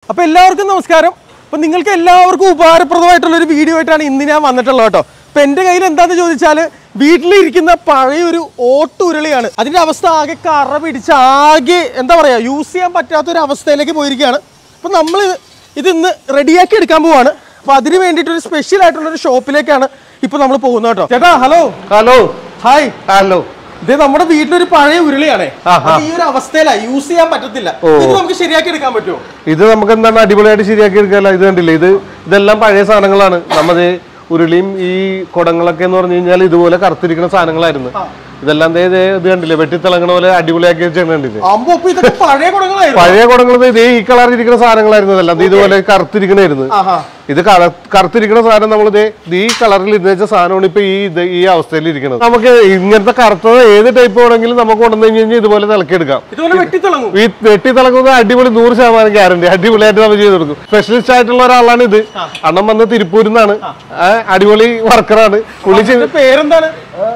അപ്പോൾ എല്ലാവർക്കും നമസ്കാരം അപ്പോൾ നിങ്ങൾക്ക് എല്ലാവർക്കും ഉപകാരപ്രദമായിട്ടുള്ള ഒരു വീഡിയോ ആയിട്ടാണ് ഇന്ന് ഞാൻ വന്നിട്ടുള്ളത് കേട്ടോ അപ്പോൾ എൻ്റെ കയ്യിൽ എന്താണെന്ന് ചോദിച്ചാൽ വീട്ടിലിരിക്കുന്ന പഴയൊരു ഓട്ടുരുളിയാണ് അതിൻ്റെ അവസ്ഥ ആകെ കറ പിടിച്ച് ആകെ എന്താ പറയുക യൂസ് ചെയ്യാൻ പറ്റാത്തൊരു അവസ്ഥയിലേക്ക് പോയിരിക്കുകയാണ് അപ്പോൾ നമ്മൾ ഇത് ഇന്ന് റെഡിയാക്കി എടുക്കാൻ പോവാണ് അപ്പോൾ അതിന് വേണ്ടിയിട്ട് ഒരു സ്പെഷ്യൽ ആയിട്ടുള്ള ഒരു ഷോപ്പിലേക്കാണ് ഇപ്പോൾ നമ്മൾ പോകുന്നത് കേട്ടോ ചേട്ടാ ഹലോ ഹലോ ഹായ് ഹലോ ഇത് നമ്മുടെ വീട്ടിലൊരു പഴയ ഉരുളിയാണേ ആഹാ. അത് ഈ ഒരു അവസ്ഥയിലാണ് യൂസ് ചെയ്യാൻ പറ്റത്തില്ല ഇത് നമുക്ക് ശരിയാക്കി എടുക്കാൻ പറ്റുമോ ഇത് നമുക്ക് എന്താണ് അടിപൊളിയായിട്ട് ശരിയാക്കി എടുക്കാല്ല ഇത് കണ്ടില്ലേ ഇത് ഇതെല്ലാം പഴയ സാധനങ്ങളാണ് നമ്മത് ഉരുളിയും ഈ കുടങ്ങളൊക്കെ എന്ന് പറഞ്ഞു കഴിഞ്ഞാൽ ഇതുപോലെ കറുത്തിരിക്കുന്ന സാധനങ്ങളായിരുന്നു ഇതെല്ലാം ദേ ദേ ഇത് കണ്ടില്ലേ വെട്ടിത്തിളങ്ങണ പോലെ അടിപൊളിയാക്കി വെച്ചാണ് കണ്ടില്ലേ അമ്പോ ഇപ്പൊ ഇതൊക്കെ പഴയ കുടങ്ങളായിരുന്നു പഴയ കുടങ്ങൾ ഇതേ ഈ കളർ ഇരിക്കുന്ന സാധനങ്ങളായിരുന്നു ഇതെല്ലാം ഇത് ഇതുപോലെ കറുത്തിരിക്കണായിരുന്നു ആഹാ ഇത് കള- കറുത്തിരിക്കുന്ന സാധനം നമ്മൾ ദേ ഈ കളറിൽ ഇരുന്ന് വെച്ച സാധനമാണ് ഇപ്പൊ ഈ ഇത് ഈ അവസ്ഥയിൽ ഇരിക്കുന്നത് നമുക്ക് ഇങ്ങനത്തെ കറുത്തത് ഏത് ടൈപ്പ് വേണമെങ്കിലും നമുക്ക് കൊണ്ടുവന്നു കഴിഞ്ഞാൽ ഇതുപോലെ തിളക്കിയെടുക്കാം ഇതുപോലെ വെട്ടിത്തിളങ്ങും ഈ വെട്ടി തിളങ്ങുന്ന അടിപൊളി നൂറ് ശതമാനം ഗ്യാരണ്ടി അടിപൊളിയായിട്ട് നമ്മൾ ചെയ്ത് കൊടുക്കും സ്പെഷ്യലിസ്റ്റ് ആയിട്ടുള്ള ഒരാളാണ് ഇത് അണ്ണം വന്ന് തിരുപ്പൂരിൽ നിന്നാണ് അടിപൊളി വർക്കറാണ് പുള്ളി ചെയ്ത് ഇതിന്റെ പേരെന്താണ്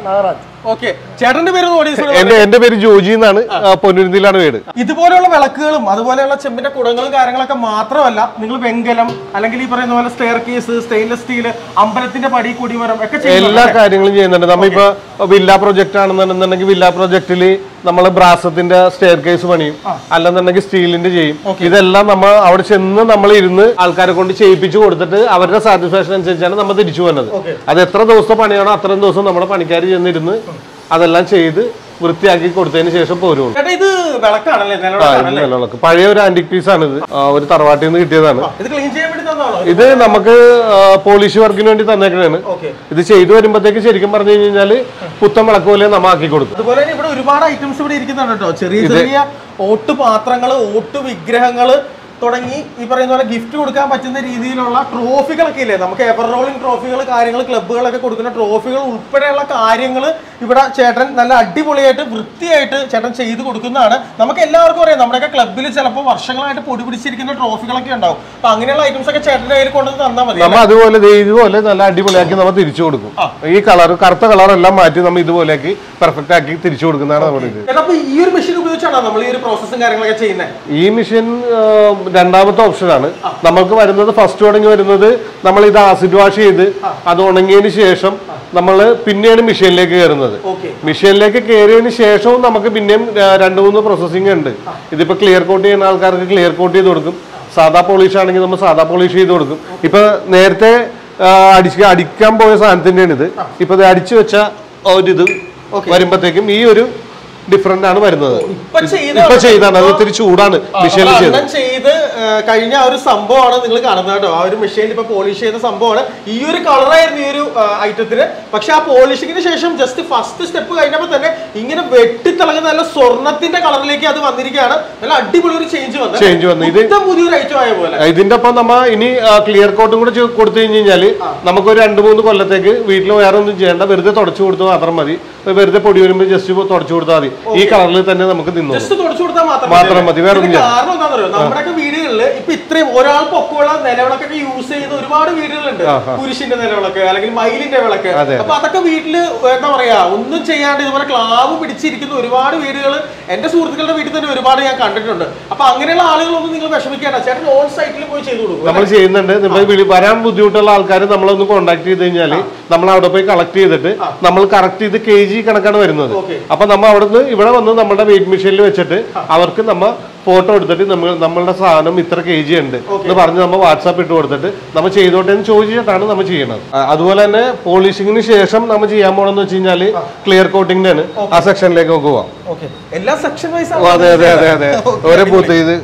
ഓക്കെ ചേട്ടന്റെ പേര് ഒന്ന് audience നോട് എന്റെ എന്റെ പേര് ജോജി എന്നാണ് പൊന്നുരുന്നിലാണ് വീട് ഇതുപോലെയുള്ള വിളക്കുകളും അതുപോലെയുള്ള ചെമ്പിന്റെ കുടങ്ങളും കാര്യങ്ങളൊക്കെ മാത്രമല്ല നിങ്ങൾ വെങ്കലം അല്ലെങ്കിൽ ഈ പറയുന്ന പോലെ സ്റ്റെയർ കേസ് സ്റ്റെയിൻലെസ് സ്റ്റീൽ അമ്പലത്തിന്റെ പടി കൊടിമരം ഒക്കെ ചെയ്യുന്നുണ്ട് എല്ലാ കാര്യങ്ങളും ചെയ്യുന്നുണ്ട് നമ്മളിപ്പോ വില്ല പ്രൊജക്ട് ആണെന്നുണ്ടെന്നുണ്ടെങ്കിൽ വില്ല പ്രൊജക്റ്റില് നമ്മൾ ബ്രാസത്തിന്റെ സ്റ്റെയർ കേസ് പണിയും അല്ലെന്നുണ്ടെങ്കിൽ സ്റ്റീലിന്റെ ചെയ്യും ഇതെല്ലാം നമ്മൾ അവിടെ ചെന്ന് നമ്മൾ ഇരുന്ന് ആൾക്കാരെ കൊണ്ട് ചെയ്യിപ്പിച്ചു കൊടുത്തിട്ട് അവരുടെ സാറ്റിസ്ഫാക്ഷൻ അനുസരിച്ചാണ് നമ്മൾ തിരിച്ചു പോകുന്നത് അത് എത്ര ദിവസത്തെ പണിയാണോ അത്രയും ദിവസം നമ്മുടെ പണിക്കാർ ചെന്നിരുന്ന് അതെല്ലാം ചെയ്ത് വൃത്തിയാക്കി കൊടുത്തതിന് ശേഷം പോരുള്ളൂ ചേട്ടാ ഇത് വിളക്കാണല്ലേ ആ, നിലവിളക്കാണ് ഇത് നിലവിളക്ക്. പഴയ ഒരു ആന്റിക് പീസ് ആണ് ഇത് ആ, ഒരു തറവാട്ടിൽ നിന്ന് കിട്ടിയതാണ് ഇത് ക്ലീൻ ചെയ്യാൻ വേണ്ടി തന്നാണോ ഇത് നമുക്ക് പോളിഷ് വർക്കിന് വേണ്ടി തന്നേക്കണാണ് ഓക്കെ ഇത് ചെയ്തു വരുമ്പോഴത്തേക്ക് ശരിക്കും പറഞ്ഞു കഴിഞ്ഞാല് പുത്തൻ വിളക്ക് പോലെ നമ്മ ആക്കി കൊടുക്കും അതുപോലെ തന്നെ ഇവിടെ ഒരുപാട് ഐറ്റംസ് ഇവിടെ ഇരിക്കുന്നുണ്ട് കേട്ടോ ചെറിയ ചെറിയ ഓട്ട് പാത്രങ്ങള് ഓട്ട് വിഗ്രഹങ്ങള് തുടങ്ങി ഈ പറയുന്ന പോലെ ഗിഫ്റ്റ് കൊടുക്കാൻ പറ്റുന്ന രീതിയിലുള്ള ട്രോഫികളൊക്കെ ഇല്ലേ നമുക്ക് എവർ റോളിംഗ് ട്രോഫികൾ കാര്യങ്ങൾ ക്ലബ്ബുകളൊക്കെ കൊടുക്കുന്ന ട്രോഫികൾ ഉൾപ്പെടെയുള്ള കാര്യങ്ങൾ ഇവിടെ ചേട്ടൻ നല്ല അടിപൊളിയായിട്ട് വൃത്തിയായിട്ട് ചേട്ടൻ ചെയ്ത് കൊടുക്കുന്നതാണ് നമുക്ക് എല്ലാവർക്കും അറിയാം നമ്മുടെയൊക്കെ ക്ലബ്ബിൽ ചിലപ്പോൾ വർഷങ്ങളായിട്ട് പൊടി പിടിച്ചിരിക്കുന്ന ട്രോഫികളൊക്കെ ഉണ്ടാവും അപ്പൊ അങ്ങനെയുള്ള ഐറ്റംസ് ഒക്കെ ചേട്ടൻ്റെ കയ്യിൽ കൊണ്ടുവന്ന് തന്നാൽ മതി നമ്മ അതുപോലെ ദേ ഇതുപോലെ നല്ല അടിപൊളിയാക്കി നമ്മൾ തിരിച്ചു കൊടുക്കും ഈ കളർ കറുത്ത കളർ എല്ലാം മാറ്റി നമ്മൾ ഇതുപോലെയാക്കി പെർഫെക്റ്റ് ആക്കി തിരിച്ചു കൊടുക്കുന്നതാണ് നമ്മുടെ ഇത് ചേട്ടാ അപ്പൊ ഈ ഒരു മെഷീൻ ഉപയോഗിച്ചാണോ നമ്മൾ ഈ ഒരു പ്രോസസ്സും കാര്യങ്ങളൊക്കെ ചെയ്യുന്നത് ഈ മെഷീൻ രണ്ടാമത്തെ ഓപ്ഷനാണ് നമ്മൾക്ക് വരുന്നത് ഫസ്റ്റ് തുടങ്ങി വരുന്നത് നമ്മൾ ഇത് ആസിഡ് വാഷ് ചെയ്ത് അത് ഉണങ്ങിയതിന് ശേഷം നമ്മൾ പിന്നെയാണ് മെഷീനിലേക്ക് കയറുന്നത് ഓക്കെ മെഷീനിലേക്ക് കയറിയതിന് ശേഷവും നമുക്ക് പിന്നെയും ആ, രണ്ട് മൂന്ന് പ്രോസസ്സിംഗ് ഉണ്ട് ഇതിപ്പോ ക്ലിയർ കോട്ട് ചെയ്യുന്ന ആൾക്കാർക്ക് ക്ലിയർ കോട്ട് ചെയ്ത് കൊടുക്കും സാധാ പോളിഷ് ആണെങ്കിൽ നമ്മൾ സാധാ പോളിഷ് ചെയ്ത് കൊടുക്കും ഇപ്പൊ നേരത്തെ ആ, അടിച്ച് അടിക്കാൻ പോയ സാധനത്തിന്റെയാണ് ഇത് ഇപ്പൊ ഇത് അടിച്ചു വെച്ച ഒരിത് വരുമ്പോഴത്തേക്കും ഈ ഒരു ഡിഫറെന്റ് ആണ് വരുന്നത് ഇപ്പൊ ചെയ്ത ഇപ്പൊ ചെയ്താണ് അത് ഇത്തിരി ചൂടാണ് മെഷീനിൽ അപ്പൊ ചെയ്തത് അണ്ണൻ ചെയ്ത് ആ, കഴിഞ്ഞ ആ ഒരു സംഭവമാണ് നിങ്ങൾ കാണുന്നത് കേട്ടോ ആ ഒരു മെഷീനിൽ ഇപ്പൊ പോളിഷ് ചെയ്ത സംഭവമാണ് ഈ ഒരു കളറായിരുന്നു ഈ ഒരു ഐറ്റത്തിന് പക്ഷെ ആ പോളിഷിങ്ങിന് ശേഷം ജസ്റ്റ് ഫസ്റ്റ് സ്റ്റെപ്പ് കഴിഞ്ഞപ്പോൾ തന്നെ ഇങ്ങനെ വെട്ടിത്തിളങ്ങുന്ന നല്ല സ്വർണത്തിന്റെ കളറിലേക്ക് അത് വന്നിരിക്കുകയാണ് നല്ല അടിപൊളി ഒരു ചേഞ്ച് വന്നു Change വന്നു. ഇത് പുത്തൻ പുതിയൊരു ഐറ്റം ആയ പോലെ ഇതിന്റെ ഒപ്പം നമ്മ ഇനി ക്ലിയർ കോട്ടും കൂടെ ചെയ്ത് കൊടുത്തു കഴിഞ്ഞ് കഴിഞ്ഞാല് നമുക്ക് ഒരു രണ്ട് മൂന്ന് കൊല്ലത്തേക്ക് വീട്ടിൽ വേറെ ഒന്നും ചെയ്യേണ്ട വെറുതെ തുടച്ചു കൊടുത്താൽ മാത്രം മതി വെറുതെ പൊടി വരുമ്പോൾ ജസ്റ്റ് തുടച്ചു കൊടുത്താൽ മതി ഈ കളറിൽ തന്നെ നമുക്ക് നിന്നു ജസ്റ്റ് തുടച്ചു കൊടുത്താൽ മാത്രം മാത്രം മതി, വേറെ ഒന്നും ഇതിന് കാരണം എന്താണെന്ന് അറിയോ നമ്മുടെയൊക്കെ വീടുകളിൽ ഇപ്പൊ ഇത്രയും ഒരാൾ പൊക്കമുള്ള നിലവിളക്കൊക്കെ യൂസ് ചെയ്യുന്ന ഒരുപാട് വീടുകളുണ്ട് കുരിശിന്റെ നിലവിളക്ക് അല്ലെങ്കിൽ മയിലിന്റെ വിളക്ക് അതെ. അപ്പൊ അതൊക്കെ വീട്ടില് എന്താ പറയാ ഒന്നും ചെയ്യാണ്ട് ഇതുപോലെ ക്ലാവ് പിടിച്ചിരിക്കുന്ന ഒരുപാട് വീടുകൾ എന്റെ സുഹൃത്തുക്കളുടെ വീട്ടിൽ തന്നെ ഒരുപാട് ഞാൻ കണ്ടിട്ടുണ്ട് അപ്പൊ അങ്ങനെയുള്ള ആളുകളൊന്നും നിങ്ങൾ വിഷമിക്കേണ്ട ചേട്ടൻ ഓൺ സൈറ്റിൽ പോയി ചെയ്തു കൊടുക്കും നമ്മൾ ചെയ്യുന്നുണ്ട് നമ്മൾ വിളി- വരാൻ ബുദ്ധിമുട്ടുള്ള ആൾക്കാർ നമ്മളൊന്ന് കോൺടാക്ട് ചെയ്ത് കഴിഞ്ഞാല് നമ്മൾ അവിടെ പോയി കളക്ട് ചെയ്തിട്ട് നമ്മൾ കറക്റ്റ് ചെയ്ത് കെ ജി കണക്കാണ് വരുന്നത് Okay. അപ്പൊ നമ്മൾ അവിടെ നിന്ന് ഇവിടെ വന്ന് നമ്മുടെ വെയിറ്റ് മെഷീനിൽ വെച്ചിട്ട് അവർക്ക് നമ്മ ഫോട്ടോ എടുത്തിട്ട് നമ്മൾ നമ്മളുടെ സാധനം ഇത്ര കെ ജി ഉണ്ട് എന്ന് പറഞ്ഞ് നമ്മൾ വാട്സാപ്പ് ഇട്ട് കൊടുത്തിട്ട് നമ്മൾ ചെയ്തോട്ടെ എന്ന് ചോദിച്ചിട്ടാണ് നമ്മൾ ചെയ്യുന്നത് ആ, അതുപോലെ തന്നെ പോളിഷിങ്ങിന് ശേഷം നമ്മൾ ചെയ്യാൻ പോണെന്ന് വെച്ച് കഴിഞ്ഞാല് ക്ലിയർ കോട്ടിംഗ് ആണ് ആ സെക്ഷനിലേക്ക് നമുക്ക് പോവാം ഓക്കെ എല്ലാ സെക്ഷൻ വൈസ് ഓ, അതെ അതെ അതെ അതെ ഓരോ ബൂത്ത് ഇത്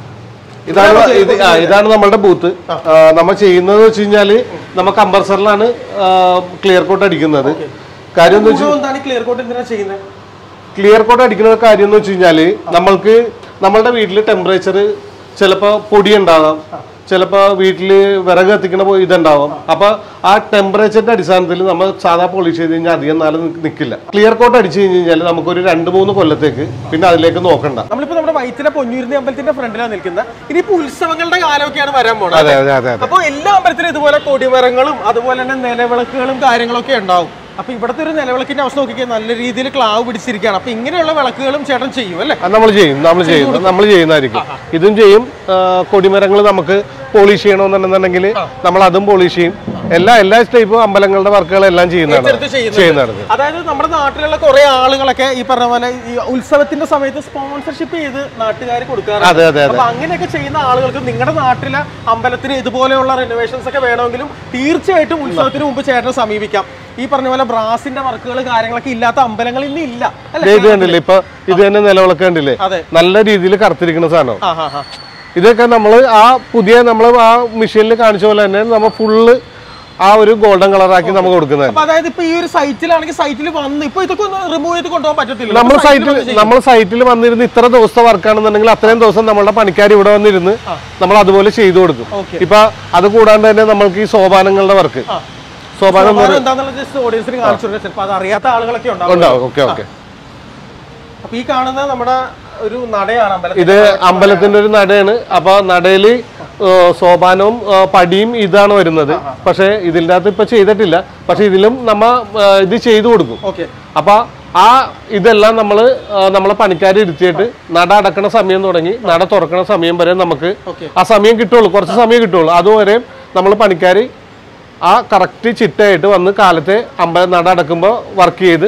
ഇതാണ് ഇത് ആ, ഇതാണ് നമ്മളുടെ ബൂത്ത് നമ്മൾ ചെയ്യുന്നത് വെച്ച് കഴിഞ്ഞാല് നമ്മൾ കമ്പർസറിലാണ് ക്ലിയർ കോട്ട് അടിക്കുന്നത് കാര്യം എന്ന് വെച്ചാൽ എന്താണ് ക്ലിയർ കോട്ട് എന്തിനാ ചെയ്യുന്നത് ക്ലിയർ കോട്ട് അടിക്കുന്ന കാര്യം എന്ന് വെച്ച് കഴിഞ്ഞാല് നമ്മൾക്ക് നമ്മളുടെ വീട്ടിൽ ടെമ്പറേച്ചർ ചിലപ്പോൾ പൊടി ഉണ്ടാകാം ചിലപ്പോൾ വീട്ടിൽ വിറക് കത്തിക്കണ പോ- ഇതുണ്ടാവാം അപ്പൊ ആ ടെമ്പറേച്ചറിന്റെ അടിസ്ഥാനത്തിൽ നമ്മൾ സാധാ പോളിഷ് ചെയ്ത് കഴിഞ്ഞാൽ അധികം നാളെ നി- നിൽക്കില്ല ക്ലിയർ കോട്ട് അടിച്ചു കഴിഞ്ഞ് കഴിഞ്ഞാൽ നമുക്കൊരു രണ്ട് മൂന്ന് കൊല്ലത്തേക്ക് പിന്നെ അതിലേക്ക് നോക്കണ്ട നമ്മളിപ്പോ നമ്മുടെ വൈത്തിലെ പൊന്നൂരിന്റെ അമ്പലത്തിന്റെ ഫ്രണ്ടിലാണ് നിൽക്കുന്നത് ഇനിയിപ്പോ ഉത്സവങ്ങളുടെ കാലമൊക്കെയാണ് വരാൻ പോണത് അതെ അതെ അതെ അതെ അപ്പൊ എല്ലാ അമ്പലത്തിലും ഇതുപോലെ കൊടിമരങ്ങളും അതുപോലെ തന്നെ നിലവിളക്കുകളും കാര്യങ്ങളൊക്കെ ഉണ്ടാവും അപ്പൊ ഇവിടുത്തെ ഒരു നിലവിളക്കിന്റെ അവസ്ഥ നോക്കിക്കാൻ നല്ല രീതിയിൽ ക്ലാവ് പിടിച്ചിരിക്കുകയാണ് അപ്പൊ ഇങ്ങനെയുള്ള വിളക്കുകളും ചേട്ടൻ ചെയ്യും അല്ലേ അത് നമ്മൾ ചെയ്യും നമ്മൾ ചെയ്യും നമ്മൾ ചെയ്യുന്നതായിരിക്കും ഇതും ചെയ്യും കൊടിമരങ്ങൾ നമുക്ക് പോളിഷ് ചെയ്യണമെന്നുണ്ടെന്നുണ്ടെങ്കിൽ നമ്മൾ അതും പോളിഷ് ചെയ്യും എല്ലാ എല്ലാ ടൈപ്പും അമ്പലങ്ങളുടെ വർക്കുകളെല്ലാം ചെയ്യുന്നതാണ് ഏറ്റെടുത്ത് ചെയ്യുന്നുണ്ട്. ചെയ്യുന്നതാണ് അതായത് നമ്മുടെ നാട്ടിലുള്ള കുറെ ആളുകളൊക്കെ ഈ പറഞ്ഞ പോലെ ഈ ഉത്സവത്തിന്റെ സമയത്ത് സ്പോൺസർഷിപ്പ് ചെയ്ത് നാട്ടുകാർ കൊടുക്കാറുണ്ട് അതെ അതെ അപ്പൊ അങ്ങനെയൊക്കെ ചെയ്യുന്ന ആളുകൾക്ക് നിങ്ങളുടെ നാട്ടിലെ അമ്പലത്തിന് ഇതുപോലെയുള്ള റിനോവേഷൻസ് ഒക്കെ വേണമെങ്കിലും തീർച്ചയായിട്ടും ഉത്സവത്തിന് മുമ്പ് ചേട്ടനെ സമീപിക്കാം ഈ പറഞ്ഞ പോലെ ബ്രാസിന്റെ വർക്കുകൾ കാര്യങ്ങളൊക്കെ ഇല്ലാത്ത അമ്പലങ്ങൾ ഇന്ന് ഇല്ല ദേ അല്ലെ ഇത് കണ്ടില്ലേ ഇപ്പൊ ഇത് തന്നെ നിലവിളക്ക് കണ്ടില്ലേ അതെ നല്ല രീതിയിൽ കറുത്തിരിക്കുന്ന സാധനം ആ ഹാ ഹാ ഇതൊക്കെ നമ്മൾ ആ പുതിയ നമ്മൾ ആ മെഷീനിൽ കാണിച്ച പോലെ തന്നെ നമ്മൾ ഫുള്ള് ആ ഒരു ഗോൾഡൻ കളറാക്കി നമുക്ക് കൊടുക്കുന്നത് അപ്പൊ അതായത് ഇപ്പൊ ഈ ഒരു സൈറ്റിലാണെങ്കിൽ സൈറ്റിൽ വന്ന് ഇപ്പൊ ഇതൊക്കെ ഒന്ന് റിമൂവ് ചെയ്ത് കൊണ്ടുപോകാൻ പറ്റത്തില്ല നമ്മൾ അപ്പൊ site ല് സൈറ്റിൽ വന്ന് ചെയ്യും. നമ്മൾ സൈറ്റിൽ വന്നിരുന്ന് ഇത്ര ദിവസത്തെ വർക്കാണെന്നുണ്ടെങ്കിൽ അത്രയും ദിവസം നമ്മളുടെ പണിക്കാർ ഇവിടെ വന്നിരുന്ന് നമ്മൾ അതുപോലെ ചെയ്തു കൊടുക്കും Okay. ഇപ്പൊ അത് കൂടാണ്ട് തന്നെ നമ്മൾക്ക് ഈ സോപാനങ്ങളുടെ വർക്ക് ആ. സോപാനം എന്ന് സ്വഭാവം എന്താന്നുള്ളത് ജസ്റ്റ് ഓഡിയൻസിന് കാണിച്ചു കൊടുക്കുക ചിലപ്പോൾ അത് അറിയാത്ത ആളുകളൊക്കെ ഉണ്ടാവും ഉണ്ടാവും ഓക്കെ ഓക്കെ അപ്പൊ ഈ കാണുന്നത് നമ്മുടെ ഒരു നടയാണ് അമ്പലത്തിൽ ഇത് അമ്പലത്തിന്റെ ഒരു നടയാണ് അപ്പൊ നടയില് ഏ, സോപാനവും ഏ, പടിയും ഇതാണ് വരുന്നത് പക്ഷെ ഇതിൻ്റെ അകത്ത് ഇപ്പൊ ചെയ്തിട്ടില്ല പക്ഷെ ഇതിലും നമ്മ ഏ, ഇത് ചെയ്തു കൊടുക്കും ഓക്കെ അപ്പൊ ആ ഇതെല്ലാം നമ്മൾ നമ്മളെ പണിക്കാരെ ഇരുത്തിയിട്ട് നട അടക്കണ സമയം തുടങ്ങി നട തുറക്കണ സമയം വരെ നമുക്ക് ഓക്കെ ആ സമയം കിട്ടുള്ളൂ കുറച്ച് സമയം കിട്ടുള്ളൂ അതുവരെ നമ്മൾ പണിക്കാർ ആ കറക്റ്റ് ചിട്ടയായിട്ട് വന്ന് കാലത്തെ അമ്പലം നട അടക്കുമ്പോൾ വർക്ക് ചെയ്ത്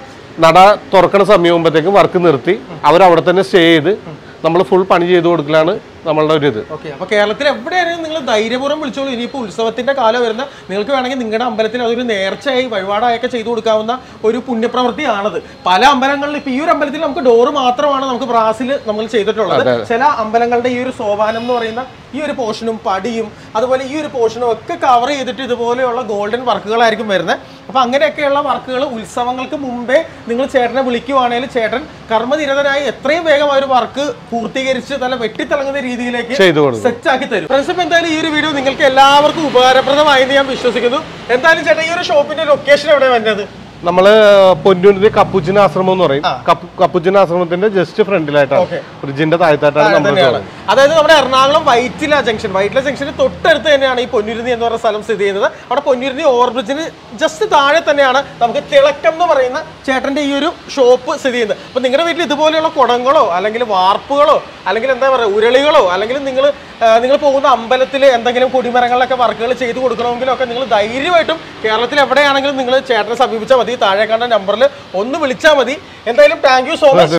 നട തുറക്കണ സമയമാകുമ്പോഴത്തേക്കും വർക്ക് നിർത്തി അവരവിടെ തന്നെ സ്റ്റേ ചെയ്ത് നമ്മൾ ഫുൾ പണി ചെയ്ത് കൊടുക്കലാണ് നമ്മളുടെ ഒരു ഇത് ഓക്കെ അപ്പൊ കേരളത്തിൽ എവിടെയാണെങ്കിലും നിങ്ങൾ ധൈര്യപൂർവ്വം വിളിച്ചോളൂ ഇനിയിപ്പോൾ ഉത്സവത്തിന്റെ കാലം വരുന്ന നിങ്ങൾക്ക് വേണമെങ്കിൽ നിങ്ങളുടെ അമ്പലത്തിൽ അതൊരു നേർച്ചയായി വഴിപാടായൊക്കെ ചെയ്തു കൊടുക്കാവുന്ന ഒരു പുണ്യപ്രവൃത്തിയാണത് പല അമ്പലങ്ങളിലും ഇപ്പൊ ഈ ഒരു അമ്പലത്തിൽ നമുക്ക് ഡോറ് മാത്രമാണ് നമുക്ക് ബ്രാസിൽ നമ്മൾ ചെയ്തിട്ടുള്ളത് ചില അമ്പലങ്ങളുടെ ഈ ഒരു സോപാനം എന്ന് പറയുന്ന ഈ ഒരു പോർഷനും പടിയും അതുപോലെ ഈ ഒരു പോർഷനും ഒക്കെ കവർ ചെയ്തിട്ട് ഇതുപോലെയുള്ള ഗോൾഡൻ വർക്കുകളായിരിക്കും വരുന്നത് അപ്പൊ അങ്ങനെയൊക്കെയുള്ള വർക്കുകൾ ഉത്സവങ്ങൾക്ക് മുമ്പേ നിങ്ങൾ ചേട്ടനെ വിളിക്കുവാണെങ്കിൽ ചേട്ടൻ കർമ്മനിരതനായി എത്രയും വേഗം ആ ഒരു വർക്ക് പൂർത്തീകരിച്ച് നല്ല വെട്ടിത്തിളങ്ങുന്ന രീതിയിലേക്ക് ചെയ്തു കൊടുക്കും സെറ്റ് ആക്കി തരും ഫ്രണ്ട്സ് ഇപ്പൊ എന്തായാലും ഈ ഒരു വീഡിയോ നിങ്ങൾക്ക് എല്ലാവർക്കും ഉപകാരപ്രദമായി എന്ന് ഞാൻ വിശ്വസിക്കുന്നു എന്തായാലും ചേട്ടാ ഈ ഒരു ഷോപ്പിന്റെ ലൊക്കേഷൻ എവിടെ വരുന്നത് നമ്മള് പൊന്നൂരിന്റെ കപ്പുച്ചിന ആശ്രമം എന്ന് പറയും കപ്പു- കപ്പുച്ചിന ആശ്രമത്തിന്റെ ജസ്റ്റ് ഫ്രണ്ടിലായിട്ടാണ് Okay. ഫ്രിഡ്ജിന്റെ താഴത്തായിട്ടാണ് നമ്മൾ തന്നെയാണ് അതായത് നമ്മുടെ എറണാകുളം വൈറ്റില ജംഗ്ഷൻ വൈറ്റില ജംഗ്ഷന് തൊട്ടടുത്ത് തന്നെയാണ് ഈ പൊന്നുരുന്നി എന്ന് പറയുന്ന സ്ഥലം സ്ഥിതി ചെയ്യുന്നത് അവിടെ പൊന്നുരുന്നി ഓവർബ്രിഡ്ജിന് ജസ്റ്റ് താഴെ തന്നെയാണ് നമുക്ക് തിളക്കം എന്ന് പറയുന്ന ചേട്ടന്റെ ഈ ഒരു ഷോപ്പ് സ്ഥിതി ചെയ്യുന്നത് അപ്പൊ നിങ്ങളുടെ വീട്ടിൽ ഇതുപോലെയുള്ള കുടങ്ങളോ അല്ലെങ്കിൽ വാർപ്പുകളോ അല്ലെങ്കിൽ എന്താ പറയുക ഉരുളികളോ അല്ലെങ്കിൽ നിങ്ങൾ നിങ്ങൾ പോകുന്ന അമ്പലത്തിൽ എന്തെങ്കിലും കൊടിമരങ്ങളിലൊക്കെ വർക്കുകൾ ചെയ്ത് കൊടുക്കണമെങ്കിലും ഒക്കെ നിങ്ങൾ ധൈര്യമായിട്ടും കേരളത്തിൽ എവിടെയാണെങ്കിലും നിങ്ങൾ ചേട്ടനെ സമീപിച്ചാൽ മതി താഴെ കണ്ട നമ്പറിൽ ഒന്ന് വിളിച്ചാൽ മതി എന്തായാലും താങ്ക് യു സോ മച്ച്